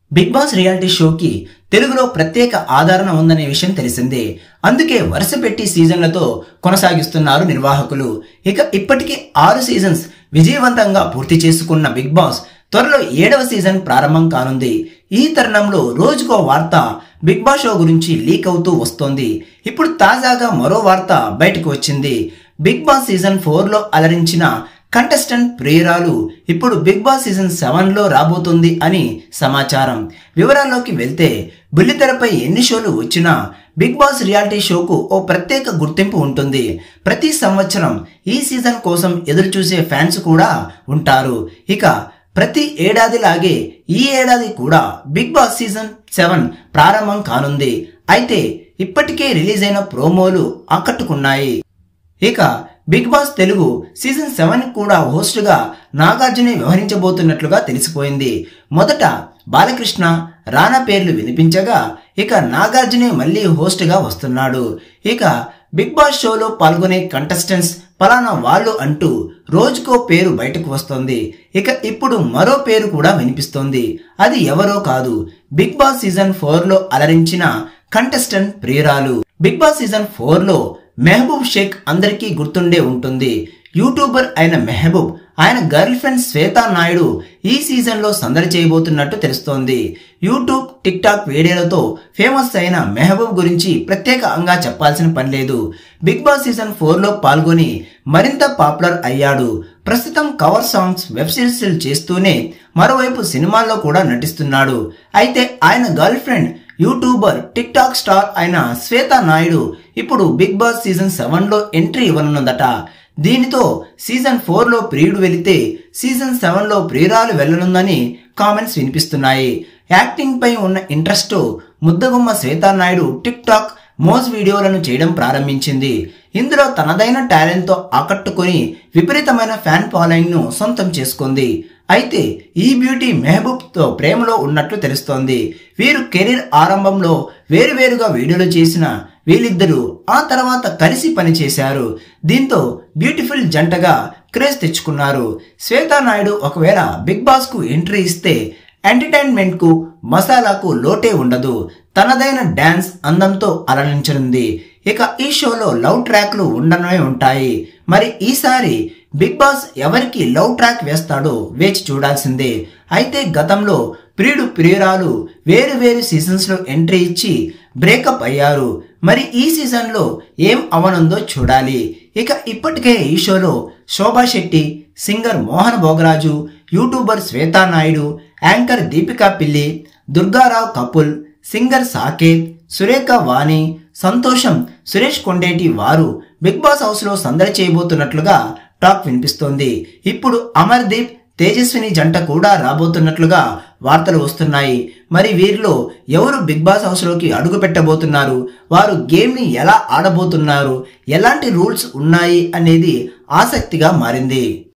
big Boss reality షోకి తెలుగులో ప్రత్యేక ఆదరణ ఉందనే విషయం తెలిసిందే అందుకే వరుస పెట్టి సీజన్లతో కొనసాగిస్తున్నారు నిర్వాహకులు ఇక ఇప్పటికీ ఆరు సీజన్స్ విజయవంతంగా పూర్తి చేసుకున్న బిగ్ బాస్ త్వరలో ఏడవ సీజన్ ప్రారంభం కానుంది ఈ తరుణంలో రోజుకో వార్త బిగ్ బాస్ షో గురించి లీక్ అవుతూ వస్తోంది ఇప్పుడు తాజాగా మరో వార్త బయటకు వచ్చింది బిగ్ బాస్ సీజన్ ఫోర్లో అలరించిన కంటెస్టెంట్ ప్రియురాలు ఇప్పుడు బిగ్ బాస్ సీజన్ సెవెన్ లో రాబోతుంది అని సమాచారం వివరాల్లోకి వెళ్తే బుల్లితెరపై ఎన్ని షోలు వచ్చినా బిగ్ బాస్ రియాలిటీ షోకు ఓ ప్రత్యేక గుర్తింపు ఉంటుంది ప్రతి సంవత్సరం ఈ సీజన్ కోసం ఎదురు చూసే ఫ్యాన్స్ కూడా ఉంటారు ఇక ప్రతి ఏడాదిలాగే ఈ ఏడాది కూడా బిగ్ బాస్ సీజన్ సెవెన్ ప్రారంభం కానుంది అయితే ఇప్పటికే రిలీజ్ అయిన ప్రోమోలు ఆకట్టుకున్నాయి ఇక Bigg Boss Telugu season seven కూడా హోస్ట్గా నాగార్జునే వ్యవహరించబోతున్నట్లుగా తెలిసిపోయింది మొదట బాలకృష్ణ రానా పేర్లు వినిపించగా ఇక నాగార్జునే మళ్ళీ హోస్ట్గా వస్తున్నాడు ఇక బిగ్ బాస్ షోలో పాల్గొనే కంటెస్టెంట్స్ పలానా వాళ్ళు అంటూ రోజుకో పేరు బయటకు వస్తుంది ఇక ఇప్పుడు మరో పేరు కూడా వినిపిస్తోంది అది ఎవరో కాదు బిగ్ బాస్ సీజన్ ఫోర్ లో అలరించిన కంటెస్టెంట్ ప్రియురాలు బిగ్ బాస్ సీజన్ ఫోర్ లో మెహబూబ్ షేక్ అందరికీ గుర్తుండే ఉంటుంది యూట్యూబర్ అయిన మెహబూబ్ ఆయన గర్ల్ ఫ్రెండ్ శ్వేతా నాయుడు ఈ సీజన్ లో సందడి చేయబోతున్నట్టు తెలుస్తోంది యూట్యూబ్ టిక్ టాక్ వీడియోలతో ఫేమస్ అయిన మెహబూబ్ గురించి ప్రత్యేకంగా చెప్పాల్సిన పని లేదు బిగ్ బాస్ సీజన్ ఫోర్ లో పాల్గొని మరింత పాపులర్ అయ్యాడు ప్రస్తుతం కవర్ సాంగ్స్ వెబ్ సిరీస్ చేస్తూనే మరోవైపు సినిమాల్లో కూడా నటిస్తున్నాడు అయితే ఆయన girlfriend YouTuber TikTok star అయిన శ్వేత నాయుడు ఇప్పుడు బిగ్ బాస్ సీజన్ సెవెన్ లో ఎంట్రీ ఇవ్వనున్నదట దీనితో సీజన్ ఫోర్ లో ప్రియుడు వెళితే సీజన్ సెవెన్ లో ప్రియురాలు వెళ్లనుందని కామెంట్స్ వినిపిస్తున్నాయి యాక్టింగ్ పై ఉన్న ఇంట్రెస్ట్ ముద్దగుమ్మ Swetha Naidu TikTok Moj వీడియోలను చేయడం ప్రారంభించింది ఇందులో తనదైన టాలెంట్తో ఆకట్టుకొని విపరీతమైన ఫ్యాన్ ఫాలోయింగ్ ను సొంతం చేసుకుంది అయితే ఈ బ్యూటీ మెహబూబ్ తో ప్రేమలో ఉన్నట్లు తెలుస్తోంది వీరు కెరీర్ ఆరంభంలో వేరువేరుగా వీడియోలు చేసిన వీళ్ళిద్దరూ ఆ తర్వాత కలిసి పనిచేశారు దీంతో బ్యూటిఫుల్ జంటగా క్రేజ్ తెచ్చుకున్నారు శ్వేతా నాయుడు ఒకవేళ బిగ్ బాస్ కు ఎంట్రీ ఇస్తే ఎంటర్టైన్మెంట్ కు మసాలాకు లోటే ఉండదు తనదైన డాన్స్ అందంతో అలరించనుంది ఇక ఈ షోలో లవ్ ట్రాక్లు ఉండనే ఉంటాయి మరి ఈసారి బిగ్ బాస్ ఎవరికి లవ్ ట్రాక్ వేస్తాడో వేచి చూడాల్సిందే అయితే గతంలో ప్రియుడు ప్రియురాలు వేరు వేరు సీజన్స్ లో ఎంట్రీ ఇచ్చి బ్రేకప్ అయ్యారు మరి ఈ సీజన్ లో ఏం అవనుందో చూడాలి ఇక ఇప్పటికే ఈ షోలో Shobha Shetty singer Mohan Bhogaraju YouTuber Swetha Naidu anchor Deepika Pilli Durga Rao couple singer Saketh Surekha Vani Santosham Suresh Kondeti వారు బిగ్ బాస్ హౌస్ లో సందడి చేయబోతున్నట్లుగా టాక్ వినిపిస్తోంది ఇప్పుడు అమర్దీప్ తేజస్విని జంట కూడా రాబోతున్నట్లుగా వార్తలు వస్తున్నాయి మరి వీరిలో ఎవరు బిగ్ బాస్ హౌస్ లోకి అడుగు పెట్టబోతున్నారు వారు గేమ్ ని ఎలా ఆడబోతున్నారు ఎలాంటి రూల్స్ ఉన్నాయి అనేది ఆసక్తిగా మారింది